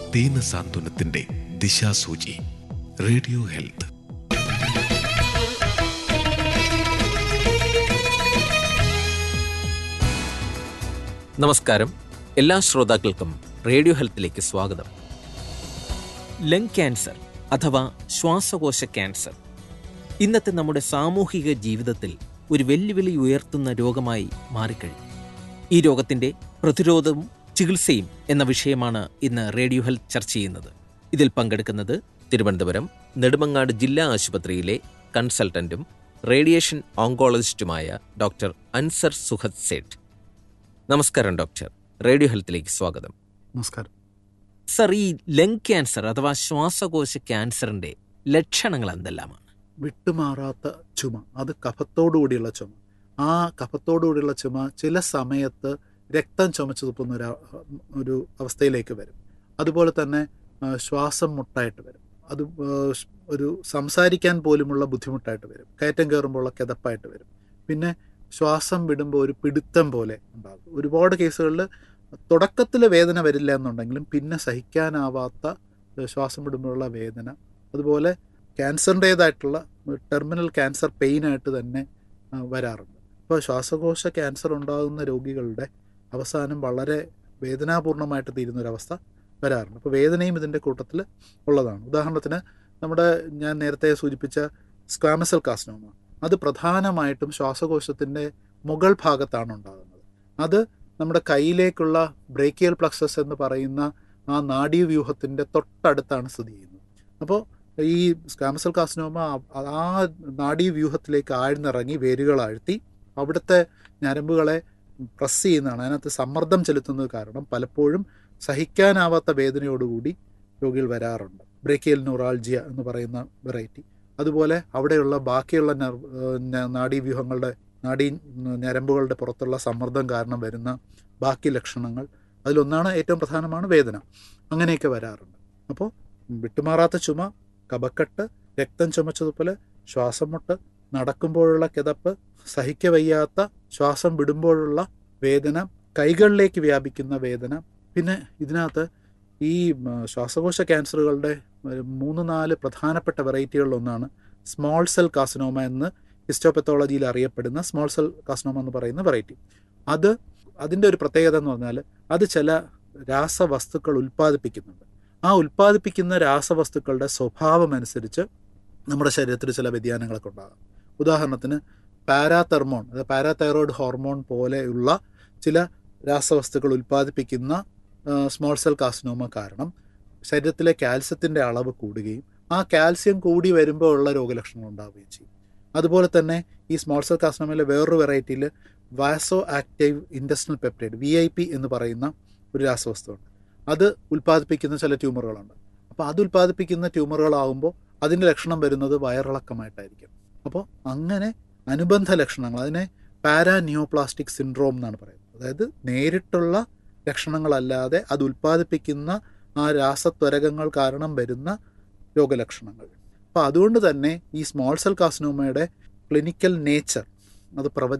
ദീന സാന്ത്വനത്തിന്റെ ദിശാസൂചി radio health നമസ്കാരം എല്ലാ ശ്രോതാക്കൾക്കും റേഡിയോ ഹെൽത്തിലേക്ക് സ്വാഗതം ലങ് ക്യാൻസർ അഥവാ ശ്വാസകോശ ക്യാൻസർ ഇന്നത്തെ നമ്മുടെ സാമൂഹിക ജീവിതത്തിൽ ഒരു വെല്ലുവിളി ഉയർത്തുന്ന രോഗമായി മാറിക്കഴിഞ്ഞു ഈ രോഗത്തിന്റെ പ്രതിരോധവും ചികിത്സയും എന്ന വിഷയമാണ് ഇന്ന് റേഡിയോ ഹെൽത്ത് ചർച്ച ചെയ്യുന്നത് ഇതിൽ പങ്കെടുക്കുന്നത് തിരുവനന്തപുരം നെടുമങ്ങാട് ജില്ലാ ആശുപത്രിയിലെ കൺസൾട്ടന്റും റേഡിയേഷൻ ഓങ്കോളജിസ്റ്റുമായ ഡോക്ടർ അൻസർ സുഹദ് സേഠ് നമസ്കാരം ഡോക്ടർ റേഡിയോ ഹെൽത്തിലേക്ക് സ്വാഗതം നമസ്കാരം സർ ഈ ലങ് ക്യാൻസർ അഥവാ ശ്വാസകോശ ക്യാൻസറിന്റെ ലക്ഷണങ്ങൾ എന്തെല്ലാമാണ് വിട്ടുമാറാത്ത ചുമ അത് കഫത്തോടുകൂടിയുള്ള ചുമ ആ കഫത്തോടുകൂടിയുള്ള ചുമ ചില സമയത്ത് രക്തം ചുമച്ചു തുപ്പുന്ന ഒരു അ- ഒരു അവസ്ഥയിലേക്ക് വരും അതുപോലെ തന്നെ ആ, ശ്വാസം മുട്ടായിട്ട് വരും അത് ആ, ഷ്- ഒരു സംസാരിക്കാൻ പോലുമുള്ള ബുദ്ധിമുട്ടായിട്ട് വരും കയറ്റം കയറുമ്പോഴുള്ള കിതപ്പായിട്ട് വരും പിന്നെ ശ്വാസം വിടുമ്പോൾ ഒരു പിടുത്തം പോലെ ഉണ്ടാകും ഒരുപാട് കേസുകളിൽ തുടക്കത്തിൽ വേദന വരില്ല എന്നുണ്ടെങ്കിലും പിന്നെ സഹിക്കാനാവാത്ത ഏ, ശ്വാസം വിടുമ്പോഴുള്ള വേദന അതുപോലെ ക്യാൻസറിൻ്റേതായിട്ടുള്ള ടെർമിനൽ ക്യാൻസർ പെയിനായിട്ട് തന്നെ ആ, വരാറുണ്ട് അപ്പോൾ ശ്വാസകോശ ക്യാൻസർ ഉണ്ടാകുന്ന രോഗികളുടെ അവസാനം വളരെ വേദനാപൂർണമായിട്ട് തീരുന്നൊരവസ്ഥ വരാറുണ്ട് അപ്പോൾ വേദനയും ഇതിൻ്റെ കൂട്ടത്തിൽ ഉള്ളതാണ് ഉദാഹരണത്തിന് നമ്മുടെ ഞാൻ നേരത്തെ സൂചിപ്പിച്ച സ്ക്വാമസൽ കാസ്നോമ അത് പ്രധാനമായിട്ടും ശ്വാസകോശത്തിൻ്റെ മുകൾ ഭാഗത്താണ് ഉണ്ടാകുന്നത് അത് നമ്മുടെ കയ്യിലേക്കുള്ള ബ്രേക്കിയൽ പ്ലക്സസ് എന്ന് പറയുന്ന ആ നാഡീവ്യൂഹത്തിൻ്റെ തൊട്ടടുത്താണ് സ്ഥിതി ചെയ്യുന്നത് അപ്പോൾ ഈ സ്കാമസൽ കാസ്നോമ ആ- ആ നാഡീവ്യൂഹത്തിലേക്ക് ആഴ്ന്നിറങ്ങി വേരുകൾ ആഴ്ത്തി അവിടുത്തെ ഞരമ്പുകളെ പ്രസ് ചെയ്യുന്നതാണ് അതിനകത്ത് സമ്മർദ്ദം ചെലുത്തുന്നത് കാരണം പലപ്പോഴും സഹിക്കാനാവാത്ത വേദനയോടുകൂടി രോഗികൾ വരാറുണ്ട് ബ്രേക്കിയൽ ന്യൂറാൾജിയ എന്ന് പറയുന്ന വെറൈറ്റി അതുപോലെ അവിടെയുള്ള ബാക്കിയുള്ള നെർവ് ന- നാഡീവ്യൂഹങ്ങളുടെ നാഡീ ഞരമ്പുകളുടെ പുറത്തുള്ള സമ്മർദ്ദം കാരണം വരുന്ന ബാക്കി ലക്ഷണങ്ങൾ അതിലൊന്നാണ് ഏറ്റവും പ്രധാനമാണ് വേദന അങ്ങനെയൊക്കെ വരാറുണ്ട് അപ്പോൾ വിട്ടുമാറാത്ത ചുമ കപക്കെട്ട് രക്തം ചുമച്ചതുപോലെ ശ്വാസം മുട്ട് നടക്കുമ്പോഴുള്ള കിതപ്പ് സഹിക്കവയ്യാത്ത ശ്വാസം വിടുമ്പോഴുള്ള വേദന കൈകളിലേക്ക് വ്യാപിക്കുന്ന വേദന പിന്നെ ഇതിനകത്ത് ഈ ഉം, ശ്വാസകോശ ക്യാൻസറുകളുടെ ഒരു മൂന്ന് നാല് പ്രധാനപ്പെട്ട വെറൈറ്റികളിലൊന്നാണ് സ്മോൾ സെൽ കാസിനോമ എന്ന് ഹിസ്റ്റോപത്തോളജിയിൽ അറിയപ്പെടുന്ന സ്മോൾ സെൽ കാസിനോമ എന്ന് പറയുന്ന വെറൈറ്റി അത് അതിൻ്റെ ഒരു പ്രത്യേകത എന്ന് പറഞ്ഞാൽ അത് ചില രാസവസ്തുക്കൾ ഉൽപ്പാദിപ്പിക്കുന്നുണ്ട് ആ ഉൽപ്പാദിപ്പിക്കുന്ന രാസവസ്തുക്കളുടെ സ്വഭാവം അനുസരിച്ച് നമ്മുടെ ശരീരത്തിൽ ചില വ്യതിയാനങ്ങളൊക്കെ ഉണ്ടാകാം ഉദാഹരണത്തിന് പാരാതെർമോൺ അതായത് പാരാതൈറോയ്ഡ് ഹോർമോൺ പോലെയുള്ള ചില രാസവസ്തുക്കൾ ഉൽപ്പാദിപ്പിക്കുന്ന സ്മോൾ സെൽ കാസിനോമ കാരണം ശരീരത്തിലെ കാൽസ്യത്തിൻ്റെ അളവ് കൂടുകയും ആ കാൽസ്യം കൂടി വരുമ്പോൾ ഉള്ള രോഗലക്ഷണങ്ങൾ ഉണ്ടാവുകയും ചെയ്യും അതുപോലെ തന്നെ ഈ സ്മോൾ സെൽ കാസിനോമയിലെ വേറൊരു വെറൈറ്റിയിൽ vaso active industrial peptide V I P എന്ന് പറയുന്ന ഒരു രാസവസ്തുണ്ട് അത് ഉൽപ്പാദിപ്പിക്കുന്ന ചില ട്യൂമറുകളുണ്ട് അപ്പോൾ അത് ഉൽപ്പാദിപ്പിക്കുന്ന ട്യൂമറുകളാകുമ്പോൾ അതിൻ്റെ ലക്ഷണം വരുന്നത് വയറിളക്കമായിട്ടായിരിക്കും അപ്പോൾ അങ്ങനെ അനുബന്ധ ലക്ഷണങ്ങൾ അതിനെ പാരാനിയോപ്ലാസ്റ്റിക് സിൻഡ്രോം എന്നാണ് പറയുന്നത് അതായത് നേരിട്ടുള്ള ലക്ഷണങ്ങളല്ലാതെ അത് ഉൽപ്പാദിപ്പിക്കുന്ന ആ രാസത്വരകങ്ങൾ കാരണം വരുന്ന രോഗലക്ഷണങ്ങൾ അപ്പോൾ അതുകൊണ്ട് തന്നെ ഈ സ്മോൾ സെൽ കാസിനോമയുടെ ക്ലിനിക്കൽ നേച്ചർ അത് പ്രവച